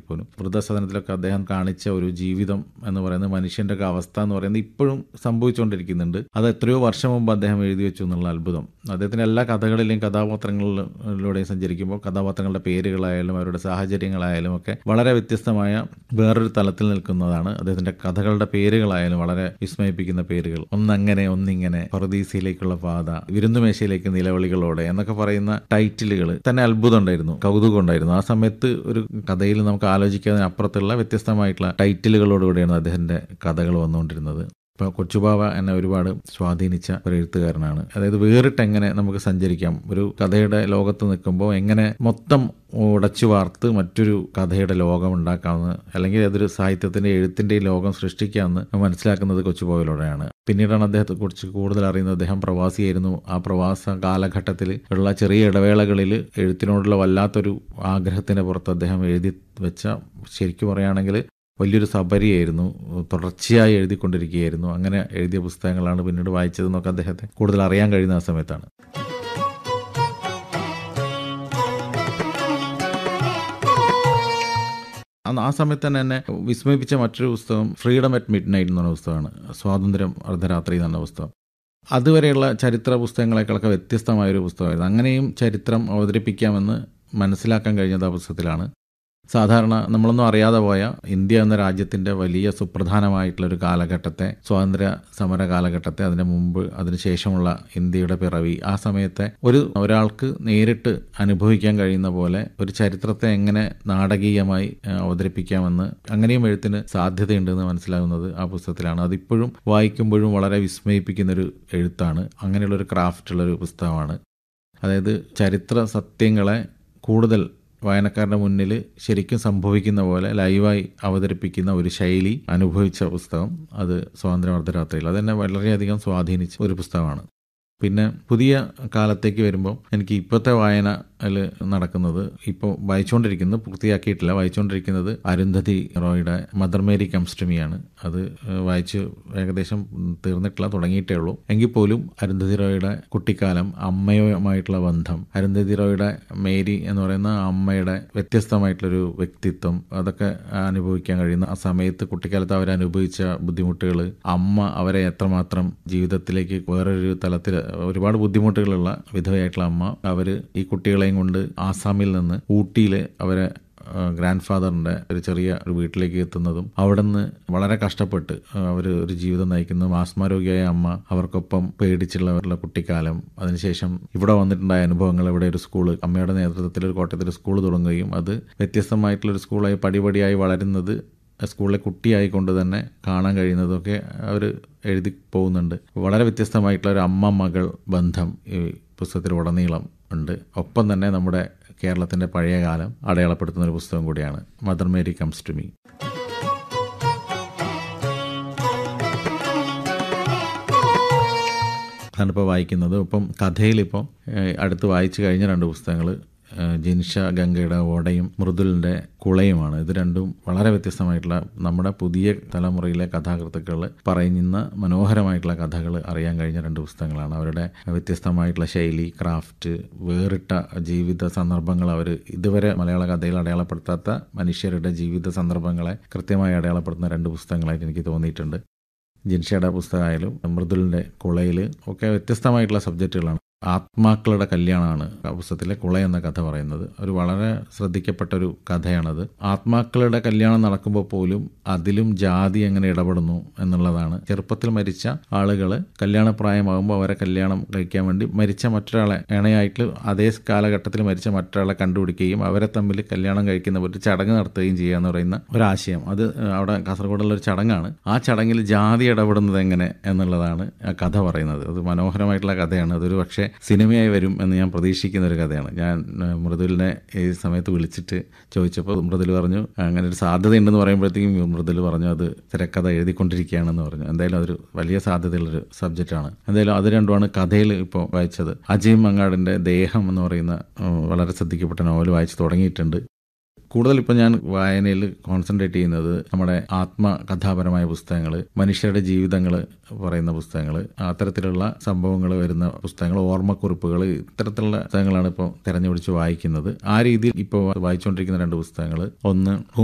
പോലും വൃദ്ധസദനത്തിലൊക്കെ അദ്ദേഹം കാണിച്ച ഒരു ജീവിതം എന്ന് പറയുന്നത് മനുഷ്യന്റെ ഒക്കെ അവസ്ഥ എന്ന് പറയുന്നത് ഇപ്പോഴും സംഭവിച്ചുകൊണ്ടിരിക്കുന്നുണ്ട് അത് എത്രയോ വർഷം മുമ്പ് അദ്ദേഹം എഴുതി വെച്ചു എന്നുള്ള അത്ഭുതം അദ്ദേഹത്തിന്റെ എല്ലാ കഥകളിലെയും കഥാപാത്രങ്ങളിലൂടെയും സഞ്ചരിക്കുമ്പോൾ കഥാപാത്രങ്ങളുടെ പേരുകളായാലും അവരുടെ സാഹചര്യങ്ങളായാലും ഒക്കെ വളരെ വ്യത്യസ്തമായ വേറൊരു തലത്തിൽ നിൽക്കുന്നതാണ് അദ്ദേഹത്തിന്റെ കഥകളുടെ പേരുകളായാലും വളരെ വിസ്മയിപ്പിക്കുന്ന പേരുകൾ ഒന്നങ്ങനെ ഒന്നിങ്ങനെ പറുദീസയിലേക്കുള്ള പാത വിരുന്നുമേശയിലേക്ക് നിലവിളികളോടെ എന്നൊക്കെ പറയുന്ന ടൈറ്റിലുകൾ തന്നെ അത്ഭുതം ഉണ്ടായിരുന്നു കൗതുകം ഉണ്ടായിരുന്നു ആ സമയത്ത് ഒരു കഥയിൽ നമുക്ക് ആലോചിക്കാതിന് അപ്പുറത്തുള്ള വ്യത്യസ്തമായിട്ടുള്ള ടൈറ്റിലുകളോടുകൂടിയാണ് അദ്ദേഹത്തിന്റെ കഥകൾ വന്നുകൊണ്ടിരുന്നത് ഇപ്പോൾ കൊച്ചുബാവ എന്നെ ഒരുപാട് സ്വാധീനിച്ച ഒരു എഴുത്തുകാരനാണ് അതായത് വേറിട്ട് എങ്ങനെ നമുക്ക് സഞ്ചരിക്കാം ഒരു കഥയുടെ ലോകത്ത് നിൽക്കുമ്പോൾ എങ്ങനെ മൊത്തം ഉടച്ചു വാർത്ത് മറ്റൊരു കഥയുടെ ലോകം ഉണ്ടാക്കാമെന്ന് അല്ലെങ്കിൽ അതൊരു സാഹിത്യത്തിന്റെ എഴുത്തിന്റെയും ലോകം സൃഷ്ടിക്കാമെന്ന് മനസ്സിലാക്കുന്നത് കൊച്ചുബാവയിലൂടെയാണ് പിന്നീടാണ് അദ്ദേഹത്തെ കുറിച്ച് കൂടുതൽ അറിയുന്നത് അദ്ദേഹം പ്രവാസിയായിരുന്നു ആ പ്രവാസ കാലഘട്ടത്തിൽ ഉള്ള ചെറിയ ഇടവേളകളിൽ എഴുത്തിനോടുള്ള വല്ലാത്തൊരു ആഗ്രഹത്തിന് പുറത്ത് അദ്ദേഹം എഴുതി വെച്ച ശരിക്കും പറയുകയാണെങ്കിൽ വലിയൊരു സബരിയായിരുന്നു തുടർച്ചയായി എഴുതിക്കൊണ്ടിരിക്കുകയായിരുന്നു അങ്ങനെ എഴുതിയ പുസ്തകങ്ങളാണ് പിന്നീട് വായിച്ചതെന്നൊക്കെ അദ്ദേഹത്തെ കൂടുതൽ അറിയാൻ കഴിയുന്ന ആ സമയത്താണ് അന്ന് ആ സമയത്ത് തന്നെ എന്നെ വിസ്മയിപ്പിച്ച മറ്റൊരു പുസ്തകം ഫ്രീഡം അറ്റ് മിഡ് നൈറ്റ് എന്ന് പറഞ്ഞ പുസ്തകമാണ് സ്വാതന്ത്ര്യം അർദ്ധരാത്രി എന്ന് പറഞ്ഞ പുസ്തകം അതുവരെയുള്ള ചരിത്ര പുസ്തകങ്ങളെക്കാളൊക്കെ വ്യത്യസ്തമായൊരു പുസ്തകമായിരുന്നു അങ്ങനെയും ചരിത്രം അവതരിപ്പിക്കാമെന്ന് മനസ്സിലാക്കാൻ കഴിഞ്ഞത് ആ പുസ്തകത്തിലാണ് സാധാരണ നമ്മളൊന്നും അറിയാതെ പോയ ഇന്ത്യ എന്ന രാജ്യത്തിന്റെ വലിയ സുപ്രധാനമായിട്ടുള്ള ഒരു കാലഘട്ടത്തെ സ്വാതന്ത്ര്യ സമര കാലഘട്ടത്തെ അതിന് മുമ്പ് അതിനുശേഷമുള്ള ഇന്ത്യയുടെ പിറവി ആ സമയത്തെ ഒരു ഒരാൾക്ക് നേരിട്ട് അനുഭവിക്കാൻ കഴിയുന്ന പോലെ ഒരു ചരിത്രത്തെ എങ്ങനെ നാടകീയമായി അവതരിപ്പിക്കാമെന്ന് അങ്ങനെയും എഴുത്തിന് സാധ്യതയുണ്ടെന്ന് മനസ്സിലാകുന്നത് ആ പുസ്തകത്തിലാണ് അതിപ്പോഴും വായിക്കുമ്പോഴും വളരെ വിസ്മയിപ്പിക്കുന്ന ഒരു എഴുത്താണ് അങ്ങനെയുള്ള ഒരു ക്രാഫ്റ്റുള്ളൊരു പുസ്തകമാണ് അതായത് ചരിത്ര സത്യങ്ങളെ കൂടുതൽ വായനക്കാരുടെ മുന്നിൽ ശരിക്കും സംഭവിക്കുന്ന പോലെ ലൈവായി അവതരിപ്പിക്കുന്ന ഒരു ശൈലി അനുഭവിച്ച പുസ്തകം അത് സ്വാതന്ത്ര്യ അർദ്ധരാത്രിയിൽ അതെന്നെ വളരെയധികം സ്വാധീനിച്ച ഒരു പുസ്തകമാണ് പിന്നെ പുതിയ കാലത്തേക്ക് വരുമ്പോൾ എനിക്ക് ഇപ്പോഴത്തെ വായനയിൽ നടക്കുന്നത് ഇപ്പോൾ വായിച്ചുകൊണ്ടിരിക്കുന്നത് പൂർത്തിയാക്കിയിട്ടില്ല വായിച്ചുകൊണ്ടിരിക്കുന്നത് അരുന്ധതി റോയുടെ മദർ മേരി കംസ്റ്റമിയാണ് അത് വായിച്ച് ഏകദേശം തീർന്നിട്ടില്ല തുടങ്ങിയിട്ടേ ഉള്ളൂ എങ്കിൽ പോലും അരുന്ധതി റോയുടെ കുട്ടിക്കാലം അമ്മയുമായിട്ടുള്ള ബന്ധം അരുന്ധതി റോയുടെ മേരി എന്ന് പറയുന്ന അമ്മയുടെ വ്യത്യസ്തമായിട്ടുള്ളൊരു വ്യക്തിത്വം അതൊക്കെ അനുഭവിക്കാൻ കഴിയുന്ന ആ സമയത്ത് കുട്ടിക്കാലത്ത് അവർ അനുഭവിച്ച ബുദ്ധിമുട്ടുകൾ അമ്മ അവരെ എത്രമാത്രം ജീവിതത്തിലേക്ക് വേറൊരു തലത്തിൽ ഒരുപാട് ബുദ്ധിമുട്ടുകളുള്ള വിധവയായിട്ടുള്ള അമ്മ അവർ ഈ കുട്ടികളെയും കൊണ്ട് ആസാമിൽ നിന്ന് ഊട്ടിയിൽ അവരെ ഗ്രാൻഡ് ഫാദറിൻ്റെ ഒരു ചെറിയ ഒരു വീട്ടിലേക്ക് എത്തുന്നതും അവിടെ നിന്ന് വളരെ കഷ്ടപ്പെട്ട് അവർ ഒരു ജീവിതം നയിക്കുന്ന ആസ്മാരോഗ്യമായ അമ്മ അവർക്കൊപ്പം പേടിച്ചുള്ളവരുടെ കുട്ടിക്കാലം അതിനുശേഷം ഇവിടെ വന്നിട്ടുണ്ടായ അനുഭവങ്ങൾ ഇവിടെ ഒരു സ്കൂൾ അമ്മയുടെ നേതൃത്വത്തിൽ ഒരു കോട്ടയത്തിൽ സ്കൂൾ തുടങ്ങുകയും അത് വ്യത്യസ്തമായിട്ടുള്ളൊരു സ്കൂളായി പടിപടിയായി വളരുന്നത് സ്കൂളിലെ കുട്ടിയായിക്കൊണ്ട് തന്നെ കാണാൻ കഴിയുന്നതൊക്കെ അവർ എഴുതി പോകുന്നുണ്ട് വളരെ വ്യത്യസ്തമായിട്ടുള്ള ഒരു അമ്മ മകൾ ബന്ധം ഈ പുസ്തകത്തിൽ ഉടനീളം ഉണ്ട് ഒപ്പം തന്നെ നമ്മുടെ കേരളത്തിൻ്റെ പഴയ കാലം അടയാളപ്പെടുത്തുന്ന ഒരു പുസ്തകം കൂടിയാണ് mother Mary comes to me അതാണിപ്പോൾ വായിക്കുന്നത് ഇപ്പം കഥയിലിപ്പോൾ അടുത്ത് വായിച്ചു കഴിഞ്ഞ രണ്ട് പുസ്തകങ്ങൾ ജിൻഷ ഗംഗയുടെ ഓടയും മൃദുലിൻ്റെ കുളയുമാണ് ഇത് രണ്ടും വളരെ വ്യത്യസ്തമായിട്ടുള്ള നമ്മുടെ പുതിയ തലമുറയിലെ കഥാകൃത്തുക്കൾ പറയുന്ന മനോഹരമായിട്ടുള്ള കഥകൾ അറിയാൻ കഴിഞ്ഞ രണ്ട് പുസ്തകങ്ങളാണ് അവരുടെ വ്യത്യസ്തമായിട്ടുള്ള ശൈലി ക്രാഫ്റ്റ് വേറിട്ട ജീവിത സന്ദർഭങ്ങൾ അവർ ഇതുവരെ മലയാള കഥയിൽ അടയാളപ്പെടുത്താത്ത മനുഷ്യരുടെ ജീവിത സന്ദർഭങ്ങളെ കൃത്യമായി അടയാളപ്പെടുത്തുന്ന രണ്ട് പുസ്തകങ്ങളായിട്ട് എനിക്ക് തോന്നിയിട്ടുണ്ട് ജിൻഷയുടെ പുസ്തകമായാലും മൃദുലിൻ്റെ കുളയിൽ ഒക്കെ വ്യത്യസ്തമായിട്ടുള്ള സബ്ജക്റ്റുകളാണ് ആത്മാക്കളുടെ കല്യാണമാണ് പുസ്തകത്തിലെ കുള എന്ന കഥ പറയുന്നത് ഒരു വളരെ ശ്രദ്ധിക്കപ്പെട്ട ഒരു കഥയാണത് ആത്മാക്കളുടെ കല്യാണം നടക്കുമ്പോൾ പോലും അതിലും ജാതി എങ്ങനെ ഇടപെടുന്നു എന്നുള്ളതാണ് ചെറുപ്പത്തിൽ മരിച്ച ആളുകൾ കല്യാണപ്രായമാകുമ്പോൾ അവരെ കല്യാണം കഴിക്കാൻ വേണ്ടി മരിച്ച മറ്റൊരാളെ ഇണയായിട്ട് അതേ കാലഘട്ടത്തിൽ മരിച്ച മറ്റൊരാളെ കണ്ടുപിടിക്കുകയും അവരെ തമ്മിൽ കല്യാണം കഴിക്കുന്ന ഒരു ചടങ്ങ് നടത്തുകയും ചെയ്യുക എന്ന് പറയുന്ന ഒരാശയം അത് അവിടെ കാസർഗോഡുള്ള ഒരു ചടങ്ങാണ് ആ ചടങ്ങിൽ ജാതി ഇടപെടുന്നത് എങ്ങനെ എന്നുള്ളതാണ് ആ കഥ പറയുന്നത് അത് മനോഹരമായിട്ടുള്ള കഥയാണ് അതൊരു പക്ഷേ സിനിമയായി വരും എന്ന് ഞാൻ പ്രതീക്ഷിക്കുന്ന ഒരു കഥയാണ് ഞാൻ മൃദുലിനെ ഈ സമയത്ത് വിളിച്ചിട്ട് ചോദിച്ചപ്പോൾ മൃദുൽ പറഞ്ഞു അങ്ങനെ ഒരു സാധ്യതയുണ്ടെന്ന് പറയുമ്പോഴത്തേക്കും മൃദുൽ പറഞ്ഞു അത് തിരക്കഥ എഴുതിക്കൊണ്ടിരിക്കുകയാണെന്ന് പറഞ്ഞു എന്തായാലും അതൊരു വലിയ സാധ്യതയുള്ളൊരു സബ്ജക്റ്റാണ് എന്തായാലും അത് രണ്ടുമാണ് കഥയിൽ ഇപ്പോൾ വായിച്ചത് അജയ് മങ്ങാടിൻ്റെ ദേഹം എന്ന് പറയുന്ന വളരെ ശ്രദ്ധിക്കപ്പെട്ട നോവൽ വായിച്ചു തുടങ്ങിയിട്ടുണ്ട് കൂടുതൽ ഇപ്പോൾ ഞാൻ വായനയിൽ കോൺസെൻട്രേറ്റ് ചെയ്യുന്നത് നമ്മുടെ ആത്മകഥാപരമായ പുസ്തകങ്ങൾ മനുഷ്യരുടെ ജീവിതങ്ങൾ പറയുന്ന പുസ്തകങ്ങൾ അത്തരത്തിലുള്ള സംഭവങ്ങൾ വരുന്ന പുസ്തകങ്ങൾ ഓർമ്മക്കുറിപ്പുകൾ ഇത്തരത്തിലുള്ള പുസ്തകങ്ങളാണ് ഇപ്പോൾ തിരഞ്ഞുപിടിച്ച് വായിക്കുന്നത് ആ രീതിയിൽ ഇപ്പോൾ വായിച്ചുകൊണ്ടിരിക്കുന്ന രണ്ട് പുസ്തകങ്ങൾ ഒന്ന്